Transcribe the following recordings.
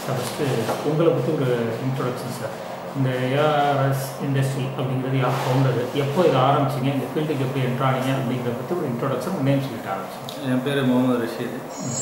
Sir first உங்களை பற்றி ஒரு இன்ட்ரொடக்ஷன் சார் இந்த ஏஆர்எஸ் இண்டஸ்ட்ரி அப்படிங்கிறது யார் ஃபவுண்டரு எப்போ இதை ஆரம்பிச்சிங்க இந்த ஃபீல்டுக்கு எப்படி என்ட்ரு ஆனீங்க அப்படிங்கிறத பற்றி ஒரு இன்ட்ரொடக்ஷன் நேம் சொல்லிட்டு ஆரம்பிச்சிங்க என் பேர் முகமது ரஷீத்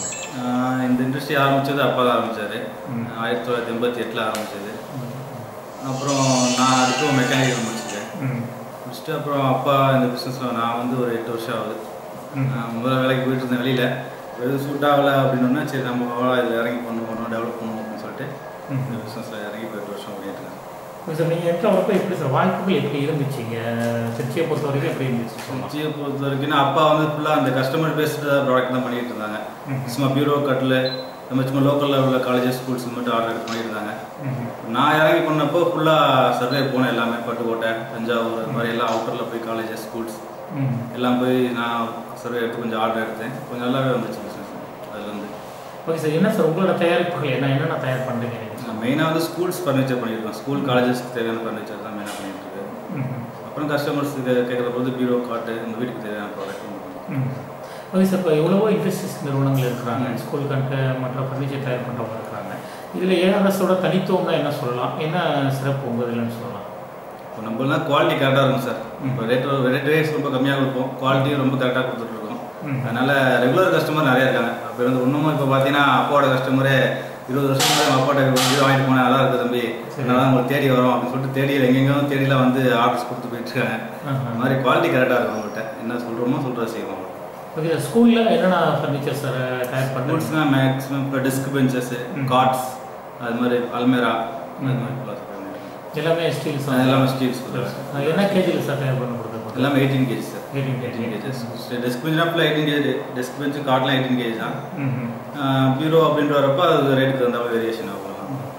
ஆஹ் இந்த இண்டஸ்ட்ரி ஆரம்பித்தது அப்பா தான் ஆரம்பித்தார் ம். ஆயிரத்தி தொள்ளாயிரத்தி எண்பத்தி எட்டில் ஆரம்பித்தது அப்புறம் நான் அடுத்து மெக்கானிக்கல் முடிச்சிட்டேன் ம் முடிச்சுட்டு அப்புறம் அப்பா இந்த பிஸ்னஸில் நான் வந்து ஒரு எட்டு வருஷம் ஆகுது ம். நான் முதல்ல வேலைக்கு போயிட்டு இருந்தேன் வெளியில் எதுவும் சூட் ஆகலை அப்படின்னா சரி நம்ம இதில் இறங்கி பண்ணணும் பண்ணணும் டெவலப் பண்ணணும் அப்படின்னு சொல்லிட்டு ம். இந்த பிஸ்னஸில் இறங்கி போய் எட்டு வருஷம் பண்ணிட்டு இருக்கேன் ஓகே சார் நீங்கள் என்ட்ரு ஆகிறப்ப எப்படி சார் வாய்ப்புகள் எப்படி இருந்துச்சுங்க திருச்சியை பொறுத்த வரைக்கும் எப்படி இருந்துச்சு சொல்லலாம் திருச்சியை பொறுத்த வரைக்கும் நான் அப்பா வந்து ஃபுல்லாக அந்த கஸ்டமர் பேஸ்டு ப்ராடக்ட் தான் பண்ணிட்டு இருந்தாங்க ம். சும்மா பியூரோ கட்டில் நம்ம சும்மா லோக்கலில் உள்ள காலேஜஸ் ஸ்கூல்ஸ் மட்டும் ஆர்டர் எடுத்து பண்ணிட்டு இருந்தாங்க ம். நான் இறங்கி பண்ணப்போ ஃபுல்லாக சர்வே போனேன் எல்லாமே பட்டுக்கோட்டை தஞ்சாவூர் இது மாதிரி எல்லாம் அவுட்டரில் போய் காலேஜஸ் ஸ்கூல்ஸ் ம் எல்லாம் போய் நான் சர்வே எடுத்து கொஞ்சம் ஆர்டர் எடுத்தேன் கொஞ்சம் நல்லாவே வந்துச்சு பிஸ்னஸ் அதுலேருந்து ஓகே சார் என்ன சார் உங்களோட தயாரிப்புகள் என்ன என்னென்ன தயார் பண்ணுறீங்க நீங்கள் நான் மெயினாக வந்து ஸ்கூல்ஸ் ஃபர்னிச்சர் பண்ணியிருக்கேன் ஸ்கூல் காலேஜஸ்க்கு தேவையான ஃபர்னிச்சர் தான் மெயினாக பண்ணிட்டு இருக்கேன் ம் அப்புறம் கஸ்டமர்ஸுக்கு கேட்குற போது பீரோ காட்டு இந்த வீட்டுக்கு தேவையான ப்ராடக்ட் ம். ஓகே சார் இப்போ எவ்வளவோ இண்டஸ்ட்ரீஸ் நிறுவனங்கள் இருக்கிறாங்க ஸ்கூல் கண்ட்டு மற்ற ஃபர்னிச்சர் தயார் பண்ணுறவங்க இருக்கிறாங்க இதில் ஏஆர்எஸோட தனித்துவம்னா என்ன சொல்லலாம் என்ன சிறப்பு உங்கள் இதுலன்னு சொல்லலாம் இப்போ நம்மளாம் குவாலிட்டி கரெக்டாக இருக்கும் சார் இப்போ ரேட் ரேட் ரேட்ஸ் ரொம்ப கம்மியாக கொடுப்போம் குவாலிட்டியும் ரொம்ப கரெக்டாக கொடுத்துட்ருக்கோம் ம். அதனால் ரெகுலர் கஸ்டமர் நிறைய இருக்காங்க அப்போ வந்து இன்னமும் இப்போ பார்த்தீங்கன்னா அப்பாவோட கஸ்டமரே இருபது வருஷம் முன்னாடி அப்பாட்ட வீடு வாங்கிட்டு போனேன் நல்லா இருக்குது தம்பி சரி. அதனால உங்களுக்கு தேடி வரோம் அப்படின்னு சொல்லிட்டு தேடி எங்கெங்கேயும் தேடிலாம் வந்து ஆர்டர்ஸ் கொடுத்து போயிட்டு இருக்காங்க ஆஹா. அந்த மாதிரி குவாலிட்டி கரெக்டாக இருக்கும் அவங்கள்ட்ட என்ன சொல்கிறோமோ சொல்கிற செய்வோம் ஓகே சார் ஸ்கூலில் என்னென்ன ஃபர்னிச்சர் சார் தயார் பண்ணுறீங்க ஸ்கூல்ஸ்னால் மேக்ஸிமம் இப்போ டெஸ்க் பெஞ்சஸ் ம். காட்ஸ் அது மாதிரி அல்மேரா அது மாதிரி class பண்ணிட்டு இருக்கோம். எல்லாமே ஸ்டீல்ஸ் அது எல்லாமே ஸ்டீல்ஸ் என்ன கேஜில் சார் தயார் பண்ண கொடுத்துருக்கோம் எல்லாமே eighteen KG sir eighteen KG eighteen KGs desk bench ஃபுல்லாக எயிட்டீன் கேஜ் டெஸ்க் பெஞ்ச் காட்லாம் எயிட்டீன் கேஜ் தான் ம் பீரோ அப்படின்ற வரப்போ அது ரேட்டுக்கு தகுந்த வேரியேஷன் ஆகும்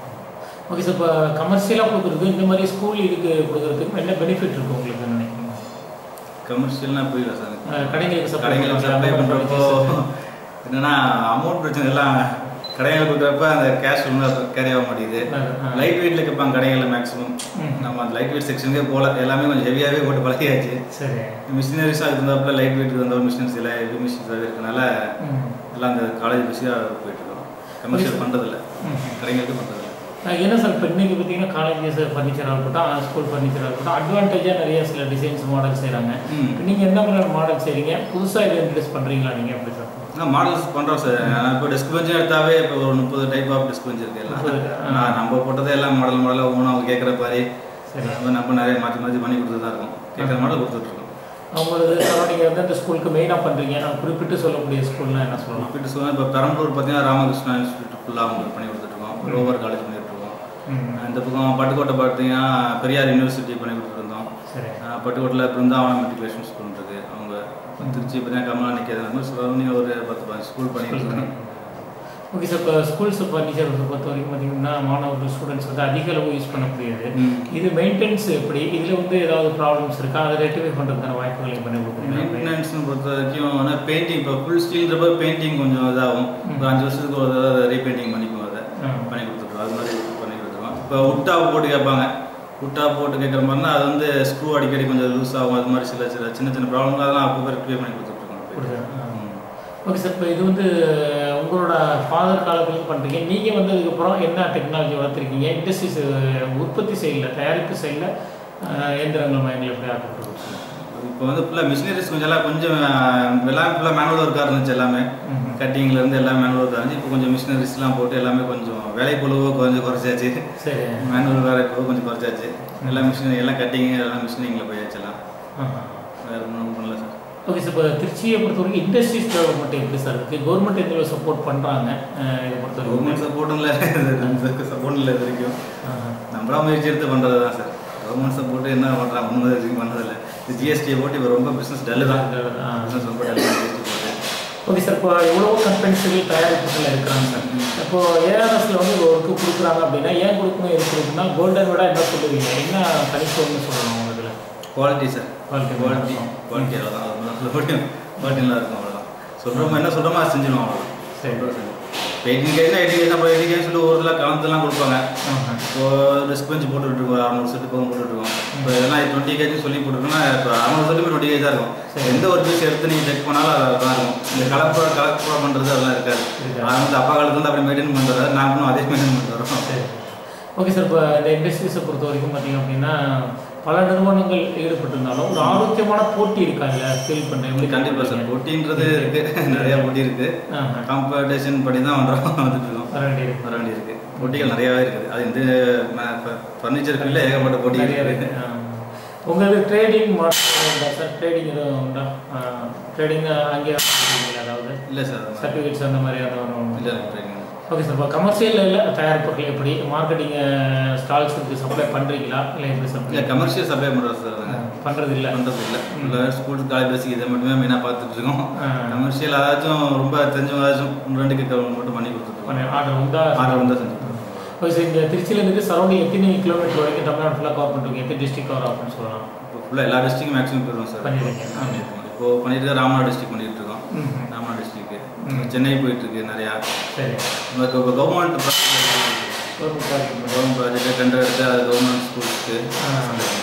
ஓகே சார் இப்போ கமர்ஷியலாக கொடுக்குறது இந்த மாதிரி ஸ்கூல் இதுக்கு கொடுக்குறதுக்கு என்ன பெனிஃபிட் இருக்குது உங்களுக்கு நினைக்கிறீங்க கமர்ஷியல்னா புரியல சார் அஹ் கடைங்களுக்கு supply கடைங்களுக்கு பண்றாங்க, சப்ளை பண்ணுறப்போ என்னன்னா அமௌண்ட் பிரச்சனை எல்லாம் கடைகளுக்கு கொடுக்குறப்ப அந்த கேஷ் ஒன்றும் கேரி ஆக மாட்டேங்குது ஆ. லைட் வெயிட்டில் கேட்பாங்க கடைகளில் மேக்ஸிமம் ம். நம்ம அந்த லைட் வெயிட் செக்ஷனுக்கே போகல எல்லாமே கொஞ்சம் ஹெவியாகவே போட்டு பழகியாச்சு சரி மிஷினரிஸாக இருந்தாப்புல லைட் வெயிட் இருந்த ஒரு மிஷினரிஸ் எல்லாம் ஹெவி மிஷின்ஸ் இருக்கனால ம் எல்லாம் அந்த காலேஜ் பிஸியாக போயிட்டு இருக்கோம் கமர்ஷியல் பண்ணுறதில்ல ம். கடைங்களுக்கு பண்ணுறதில்ல அஹ் என்ன சார் இப்போ இன்றைக்கி பார்த்தீங்கன்னா காலேஜஸ் ஃபர்னிச்சராக இருக்கட்டும் ஸ்கூல் ஃபர்னிச்சராக இருக்கட்டும் அட்வான்டேஜாக நிறைய சில டிசைன்ஸ் மாடல் செய்கிறாங்க ம். இப்போ நீங்கள் என்ன மாதிரி மாடல் செய்கிறீங்க புதுசாக இதை இன்ட்ரெஸ்ட் பண்ணுறீங்களா நீங்கள் எப்படி சார் நான் மாடல்ஸ் பண்ணுறோம் சார் நான் இப்போ டெஸ்க் பெஞ்ச் எடுத்தாவே இப்போ ஒரு முப்பது டைப் ஆஃப் டெஸ்க் பெஞ்ச் இருக்கு எல்லாம் முப்பது, ஆ. நான் நம்ம போட்டதே எல்லாம் மாடல் மாடலாக ஒவ்வொன்றும் அவங்க கேட்குற மாதிரி சரி நம்ம நம்ம நிறைய மாற்றி மாற்றி பண்ணி கொடுத்துட்டு தான் இருக்கோம் கேட்குற மாடல் கொடுத்துட்ருக்கோம் அவங்களது சரௌண்டிங் வந்து அந்த ஸ்கூலுக்கு மெயினாக பண்ணுறீங்க நான் குறிப்பிட்டு சொல்லக்கூடிய ஸ்கூல்னால் என்ன சொல்லலாம் குறிப்பிட்டு சொன்னால் இப்போ பெரம்பலூர் பார்த்தீங்கன்னா ராமகிருஷ்ணா இன்ஸ்டியூட் ஃபுல்லாக அவங்களுக்கு பண்ணி கொடுத்துட்ருக்கோம் ரோவர் காலேஜ் பண்ணிட்டு இருக்கோம் ம் இந்த பக்கம் பட்டுக்கோட்டை பார்த்தீங்கன்னா பெரியார் யூனிவர்சிட்டி பண்ணி கொடுத்துருந்தோம் சரி பட்டுக்கோட்டில் பிருந்தாவனம் மெட்ரிகுலேஷன் ஸ்கூல் இருக்கு அவங்க திருச்சி பார்த்தீங்கன்னா கமலா நிற்கிறது அந்த மாதிரி சரௌண்டிங் ஒரு பத்து பதினஞ்சு ஸ்கூல் பண்ணிட்டு இருக்கோம் ஓகே சார் இப்போ ஸ்கூல்ஸ் ஃபர்னிச்சர் பொறுத்த வரைக்கும் பார்த்தீங்கன்னா மாணவர்கள் ஸ்டூடெண்ட்ஸ் வந்து அதிக அளவு யூஸ் பண்ணக்கூடியது ம். இது மெயின்டெனன்ஸ் எப்படி இதில் வந்து ஏதாவது ப்ராப்ளம்ஸ் இருக்கா அதை ரெக்டிஃபை பண்ணுறதுக்கான வாய்ப்புகளை பண்ணி கொடுக்குறீங்க மெயின்டெனன்ஸ்னு பொறுத்த வரைக்கும் ஆனால் பெயிண்டிங் இப்போ ஃபுல் ஸ்டீல்ன்றப்ப பெயிண்டிங் கொஞ்சம் இதாகும் ஒரு அஞ்சு வருஷத்துக்கு ஒரு தடவை அதை ரீபெயிண்டிங் பண்ணிக்குவோம் அதை ஆ. பண்ணி கொடுத்துருவோம் அது மாதிரி பண்ணி கொடுத்துருவோம் இப்போ உட்டா போட்டு கேட்பாங்க உட்டா போட்டு கேட்குற மாதிரினா அது வந்து ஸ்க்ரூ அடிக்கடி கொஞ்சம் லூஸ் ஆகும் அது மாதிரி சில சில சின்ன சின்ன ப்ராப்ளம் அதெல்லாம் அப்போ ரெக்டிஃபை பண்ணி கொடுத்துட்ருக்கோம் கொடுக்குறேன். ஆ. ம். ஓகே சார் இப்போ இது வந்து உங்களோட ஃபாதர் காலத்துலேருந்து பண்ணுறீங்க நீங்கள் வந்ததுக்கப்புறம் என்ன டெக்னாலஜி வளர்த்துருக்கீங்க இண்டஸ்ட்ரீஸ் உற்பத்தி சைடில் தயாரிப்பு சைடில் இயந்திரங்கள் மயங்கள் எப்படி ஆக்கப்பட்டு இப்போ வந்து ஃபுல்லாக மிஷினரிஸ் கொஞ்சம் எல்லாம் கொஞ்சம் அஹ், எல்லாம் ஃபுல்லாக மேனுவல் ஒர்க்காக இருந்துச்சு எல்லாமே ம்ஹும். கட்டிங்ல இருந்து எல்லாம் மேனுவல் ஒர்க்காக இருந்துச்சு இப்போ கொஞ்சம் மிஷினரிஸ்லாம் போட்டு எல்லாமே கொஞ்சம் வேலை பொழுவோ கொஞ்சம் குறைச்சாச்சு சரி மேனுவல் வேலை பொழுவு கொஞ்சம் குறைச்சாச்சு எல்லாம் மிஷின் எல்லாம் கட்டிங் எல்லாம் மிஷினிங்கில் போயாச்சு எல்லாம் ஆஹா. வேறு ஒன்றும் பண்ணல சார் ஓகே சார் இப்போ திருச்சியை பொறுத்த வரைக்கும் இண்டஸ்ட்ரீஸ் டெவலப்மெண்ட் எப்படி சார் இருக்குது கவர்மெண்ட் எந்த சப்போர்ட் பண்ணுறாங்க இதை பொறுத்த கவர்மெண்ட் வரைக்கும் சப்போர்ட்டும் இல்லை சப்போர்ட் இல்லை இது வரைக்கும் ஆஹா. நம்மளா முயற்சி எடுத்து பண்ணுறது தான் சார் கவர்மெண்ட் சப்போர்ட் என்ன பண்ணுறாங்க ஒன்றும் இது வரைக்கும் பண்ணதில்லை இது ஜிஎஸ்டியை போட்டு இப்போ ரொம்ப பிஸ்னஸ் டல்லு தான் ஆ. பிஸ்னஸ் ரொம்ப டல்லு ஜிஎஸ்டி போட்டு ஓகே சார் இப்போ எவ்வளவோ கம்பெனிஸ்கள் தயாரிப்புகள் இருக்கிறாங்க சார் இப்போ ஏஆர்எஸ்ல வந்து ஒரு ஒர்க்கு கொடுக்குறாங்க அப்படின்னா ஏன் கொடுக்கணும் எது கொடுக்கணும்னா கோல்டன் விட என்ன சொல்லுவீங்க என்ன தனித்துவம்னு சொல்லணும் உங்க இதில் குவாலிட்டி சார் Quality குவாலிட்டி தான். குவாலிட்டி அவ்வளோதான் அது சொல்ல முடியும் குவாலிட்டிலாம் இருக்கும் அவ்வளோதான் சொல்கிறோமா என்ன சொல்கிறோமோ அதை செஞ்சிடுவோம் அவ்வளோதான் சரி. சொல்றோம் செஞ்சிடுவோம். எயிட்டீன் கேஜ் எயிட்டீன் கேஜ் அப்புறம் எயிட்டீன் கேஜ் சொல்லி ஒரு இதில் கலந்துலாம் கொடுப்பாங்க ஆஹா. இப்போ ரிஸ்க் பெஞ்சு போட்டுட்ருக்கோம் அறுநூறு செட்டு போகும் போட்டுட்ருக்கோம் இப்போ இதெல்லாம் டுவெண்ட்டி கேஜ் சொல்லி போட்டுருக்கோம்னா இப்போ அறுநூறு செட்டுமே டுவெண்ட்டி கேஜ் தான் இருக்கும் சரி. எந்த ஒரு பீஸ் எடுத்து நீங்கள் செக் பண்ணாலும் அது தான் இருக்கும் இந்த கலப்பா கலப்பா பண்ணுறது அதெல்லாம் இருக்காது இருக்காது. அது வந்து அப்பா காலத்துல அப்படி மெயின்டைன் பண்ணுறது நாங்களும் அதே மெயின்டைன் பண்ணிட்டு வரோம் சரி ஓகே சார் இப்போ இந்த இண்டஸ்ட்ரீஸை பொறுத்த வரைக்கும் பார்த்தீங்க அப்படின்னா பல நிறுவனங்கள் ஈடுபட்டிருந்தாலும் ஒரு ஆரோக்கியமான போட்டி இருக்கா இல்லை ஃபீல் பண்ணுறேன் கண்டிப்பாக சார் போட்டின்றது இருக்குது நிறையா போட்டி இருக்குது ஆஹா. காம்படிஷன் படி தான் வந்துடும் வந்துட்டு இருக்கோம் வர வேண்டியிருக்கு வர வேண்டியிருக்கு போட்டிகள் நிறையாவே இருக்குது அது இந்த ஃபர்னிச்சர் ஃபீல்டில் ஏகப்பட்ட போட்டி நிறைய இருக்குது இருக்கு ஆ. உங்களுக்கு ட்ரேடிங் மாடல் உண்டா சார் ட்ரேடிங் எதுவும் உண்டா ட்ரேடிங் அங்கே அதாவது இல்லை சார் அது மாதிரி. சர்டிஃபிகேட்ஸ் அந்த மாதிரி எதாவது இல்லை ட்ரைனிங் ஓகே சார் இப்போ கமர்ஷியலில் தயாரிப்புகள் எப்படி மார்க்கெட்டிங் ஸ்டால்ஸுக்கு சப்ளை பண்ணுறீங்களா இல்லை எப்படி இல்லை சப்ளை கமர்ஷியல் சப்ளை பண்ணுறோம் சார் நாங்கள் பண்ணுறது இல்லை பண்ணுறது இல்லை இல்லை ஸ்கூல் காலேஜ் பேசிக் இதை மட்டுமே மெயினாக பார்த்துட்டு இருக்கோம் ஆ. கமர்ஷியல் ஏதாச்சும் ரொம்ப தெரிஞ்சவங்க ஏதாச்சும் ஒன்று ரெண்டு கேட்க மட்டும் பண்ணி கொடுத்துருக்கோம் ஆர்டர் உண்டா ஆர்டர் வந்து செஞ்சு ஓகே சார் இந்த திருச்சியிலேருந்து சரௌண்டிங் எத்தனை கிலோமீட்டர் வரைக்கும் தமிழ்நாடு ஃபுல்லாக கவர் பண்ணுறீங்க எத்தனை டிஸ்ட்ரிக் கவர் ஆகும்னு சொல்லலாம் இப்போ ஃபுல்லாக எல்லா டிஸ்ட்ரிக்கும் மேக்ஸிமம் போயிடுவோம் சார் பண்ணிருக்கேன். ஆ. பண்ணியிருக்கோம் இப்போ பண்ணிட்டு இருக்க ராமநாடு டிஸ்ட்ரிக் பண்ணிட்டு இருக்கோம் ம் ராமநாடு டிஸ்ட்ரிக்ட் ம். சென்னை போயிட்டு இருக்கு நிறையா சரி இப்போ இப்போ கவர்மெண்ட் ஒரு ப்ராஜெக்ட் கவர்மெண்ட் ப்ராஜெக்ட் டெண்டர் எடுத்து அது கவர்மெண்ட் ஸ்கூல்ஸ்க்கு ஆ.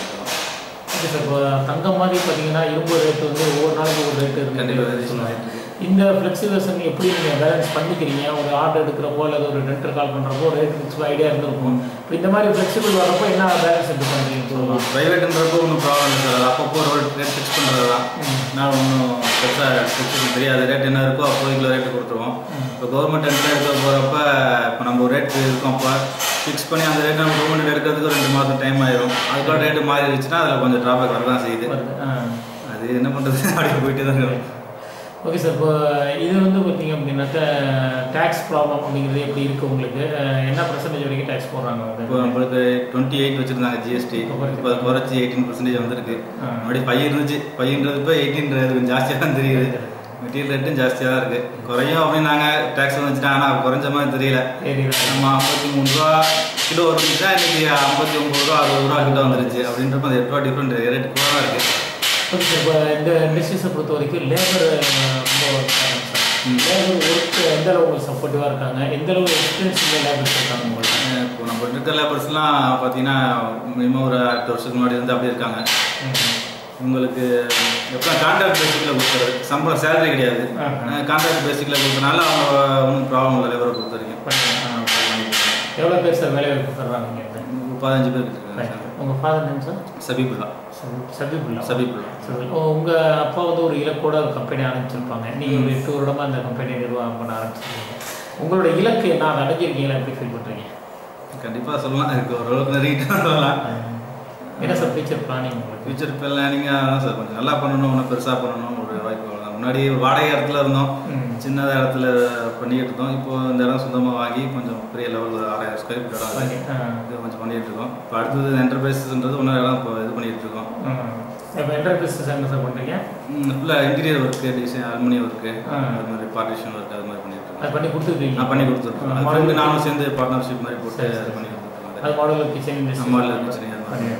ஓகே சார் இப்போ தங்கம் மாதிரி பார்த்தீங்கன்னா இரும்பு ரேட்டு வந்து ஒவ்வொரு நாளைக்கு ஒரு ரேட்டு கண்டிப்பாக இருக்கு வேரியேஷன் சொல்லுவாங்க ஆகிட்டு இருக்கு இந்த ஃப்ளெக்சிபிளேஷன் எப்படி நீங்கள் பேலன்ஸ் பண்ணிக்கிறீங்க ஒரு ஆர்டர் எடுக்கிறப்போ அல்லது ஒரு டென்டர் கால் பண்ணுறப்போ ரேட் ஃபிக்ஸ் ஐடியா இருந்திருக்கும் இப்போ இந்த மாதிரி ஃப்ளெக்சிபிள் வரப்போ என்ன பேலன்ஸ் எடுத்து பண்ணுறீங்கன்னு சொல்லலாம் ப்ரைவேட்ன்றப்போ ஒன்றும் ப்ராப்ளம் இல்லை சார் அது அப்பப்போ ஒரு ரேட் ஃபிக்ஸ் பண்ணுறது தான் ம். நான் ஒன்றும் பெருசாக ஃபிக்ஸ் தெரியாது ரேட் என்ன இருக்கோ அப்போதைக்குள்ள ரேட்டு கொடுத்துருவோம் ம். இப்போ கவர்மெண்ட் டெண்டர் எடுக்க போகிறப்ப இப்போ நம்ம ஒரு ரேட் இருக்கும் அப்போ ஃபிக்ஸ் பண்ணி அந்த ரேட் நம்ம கவர்மெண்ட் எடுக்கிறதுக்கு ரெண்டு மாதம் டைம் ஆயிரும் அதுக்குள்ள ரேட்டு மாறிடுச்சுன்னா அதில் கொஞ்சம் ட்ராபேக் வர தான் செய்யுது வருது ஆ அது என்ன பண்ணுறது அப்படியே போயிட்டு தான் இருக்கும் ஓகே சார் இப்போ இது வந்து பார்த்தீங்க அப்படின்னாக்கா டேக்ஸ் ப்ராப்ளம் அப்படிங்கிறது எப்படி இருக்குது உங்களுக்கு அஹ் என்ன பர்சன்டேஜ் வரைக்கும் டேக்ஸ் போடுறாங்க இப்போ வந்து நம்மளுக்கு டுவெண்ட்டி எயிட் வச்சுருந்தாங்க ஜிஎஸ்டி இப்போ குறைச்சு. இப்போ அது குறைச்சி எயிட்டீன் பர்சன்டேஜ் வந்திருக்கு ஆ. முன்னாடி ஃபைவ் இருந்துச்சு ஃபைவ்ன்றது இப்போ எயிட்டீன்றது கொஞ்சம் ஜாஸ்தியாக தான் தெரியுது மெட்டீரியல் ரேட்டும் ஜாஸ்தியாக தான் இருக்குது குறையும் அப்படின்னு நாங்கள் டேக்ஸ் வந்துச்சுட்டா ஆனால் குறைஞ்ச மாதிரி தெரியல சரி நம்ம ஐம்பத்தி மூணு ரூபா கிலோ வந்துச்சுன்னா இன்னைக்கு ஐம்பத்தி ஒம்பது ரூபா அறுபது ரூபா கிட்ட வந்துருச்சு அப்படின்றப்ப அந்த எட்டு ரூபா டிஃப்ரெண்ட் ரேட் கூட தான் இருக்குது ஓகே சார் இப்போ இந்த இண்டஸ்ட்ரீஸை பொறுத்த வரைக்கும் லேபர் ரொம்ப இருக்காங்க சார் ம். லேபர் ஒர்க் எந்த அளவு உங்களுக்கு சப்போர்ட்டிவாக இருக்காங்க எந்த அளவு எக்ஸ்பீரியன்ஸ் உள்ள லேபர்ஸ் இருக்காங்க உங்களுக்கு இப்போ நம்ம இருக்கிற லேபர்ஸ்லாம் பார்த்தீங்கன்னா மினிமம் ஒரு எட்டு வருஷத்துக்கு முன்னாடி இருந்து அப்படி இருக்காங்க ம். உங்களுக்கு எப்போ கான்ட்ராக்ட் பேசிக்கில் கொடுக்குறது சம்பளம் சேலரி கிடையாது ஆஹா. கான்ட்ராக்ட் பேசிக்கில் கொடுத்தனால அவங்க ஒன்றும் ப்ராப்ளம் இல்லை லேபரை பொறுத்த வரைக்கும் பண்ணுங்க. ஆ. எவ்வளோ பேர் சார் வேலை வாய்ப்பு தர்றாங்க இங்க இருந்து? பதினஞ்சு பேர் இருக்காங்க Right. உங்க father name sir Sabeebulla Sabibulla Sabeebulla சரி. ஓ, உங்க அப்பா வந்து ஒரு இலக்கோட ஒரு கம்பெனி ஆரம்பிச்சிருப்பாங்க நீங்க ஒரு எட்டு வருடமா அந்த கம்பெனியை நிர்வாகம் பண்ண ஆரம்பிச்சிருக்கீங்க உங்களோட இலக்கு என்ன அதை அடைஞ்சிருக்கீங்களா எப்படி ஃபீல் பண்றீங்க கண்டிப்பாக சொல்லலாம் இருக்கு ஓரளவுக்கு நெருங்கிட்டு தான் சொல்லலாம் என்ன சார் ஃபியூச்சர் பிளானிங் உங்களுக்கு ஃபியூச்சர் பிளானிங்காக அதான் சார் கொஞ்சம் நல்லா பண்ணணும் இன்னும் பெருசாக பண்ணணும் ஒரு வாய்ப்பு அவ்வளவுதான். முன்னாடி ஒரு வாடகை இடத்துல இருந்தோம் ம். சின்ன இடத்துல பண்ணிக்கிட்டு இருந்தோம் இப்போ இந்த இடம் சொந்தமாக வாங்கி கொஞ்சம் பெரிய லெவல் ஒரு ஆறாயிரம் ஸ்கொயர் ஃபீட் இடம் Okay. இருக்கு. ஆ. இது கொஞ்சம் பண்ணிட்டு இருக்கோம் இப்போ அடுத்தது என்டர்பிரைசஸ்ன்றது இன்னொரு இடம் இப்போ இது பண்ணிட்டு இருக்கோம் ம். இப்போ என்டர் பிஸ்னஸ் என்ன சார் பண்றீங்க ஃபுல்லாக interior work design aluminium work ஆ. அது மாதிரி பார்ட்டிஷன் ஒர்க் அது மாதிரி பண்ணிட்டு இருக்கோம் அது பண்ணி கொடுத்துருக்கீங்க நான் பண்ணி கொடுத்துருக்கோம் அது மாடல் friend நானும் சேர்ந்து பார்ட்னர்ஷிப் மாதிரி போட்டு சரி, அது சரி. பண்ணி கொடுத்துருக்கோம் அது மாடல் கிச்சன் நம்ம மாடல் kitchen அது மாதிரி.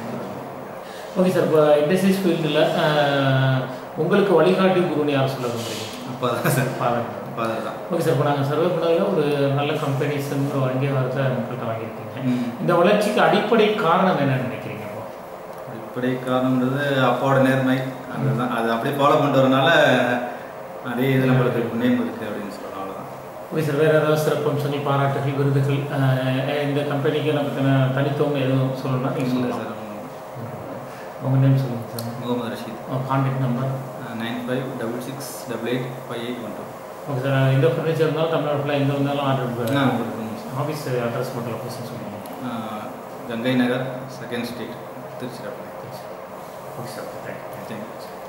ஓகே சார் இப்போ இண்டஸ்ட்ரீஸ் ஃபீல்டில் உங்களுக்கு வழிகாட்டி குருன்னு யார் சொல்ல விரும்புறீங்க அப்போ தான் சார் ஃபாதர் அப்போ தான் ஓகே சார் இப்போ நாங்கள் சர்வே பண்ணதில் ஒரு நல்ல கம்பெனிஸ்ங்கிற ஒரு அங்கீகாரத்தை மக்கள்கிட்ட வாங்கியிருக்கீங்க ம். இந்த வளர்ச்சிக்கு அடிப்படை காரணம் என்னன்னு நினைக்கிறீங்க இப்போ இப்படி காரணம்ன்றது அப்பாவோட நேர்மை அதுதான் அது அப்படியே ஃபாலோ பண்ணிட்டு வரனால அதே இது நம்மளுக்கு நேம் இருக்குது அப்படின்னு சொல்லலாம் அவ்வளோதான் ஓகே சார் வேறு ஏதாவது சிறப்பம்சங்கள் பாராட்டுகள் விருதுகள் அஹ், இந்த கம்பெனிக்கு நமக்கு தன- தனித்துவம் எதுவும் சொல்லணும்னா நீங்கள் இல்லை சொல்லலாம் சார் உங்கள் நேம் சொல்லுங்கள் sir Mohammed Rasheed contact number nine five double six double eight five eight one two okay sir எந்த ஃபர்னிச்சர் இருந்தாலும் தமிழ்நாடு ஃபுல்லாக எங்கே இருந்தாலும் ஆ ஆர்டர் கொடுக்கணும் சார் ஆஃபீஸ் அட்ரஸ் மட்டும் லொக்கேஷன் சொல்லுங்கள் ஆ, Gangai Nagar second street Tiruchirappalli okay sir thank you thank you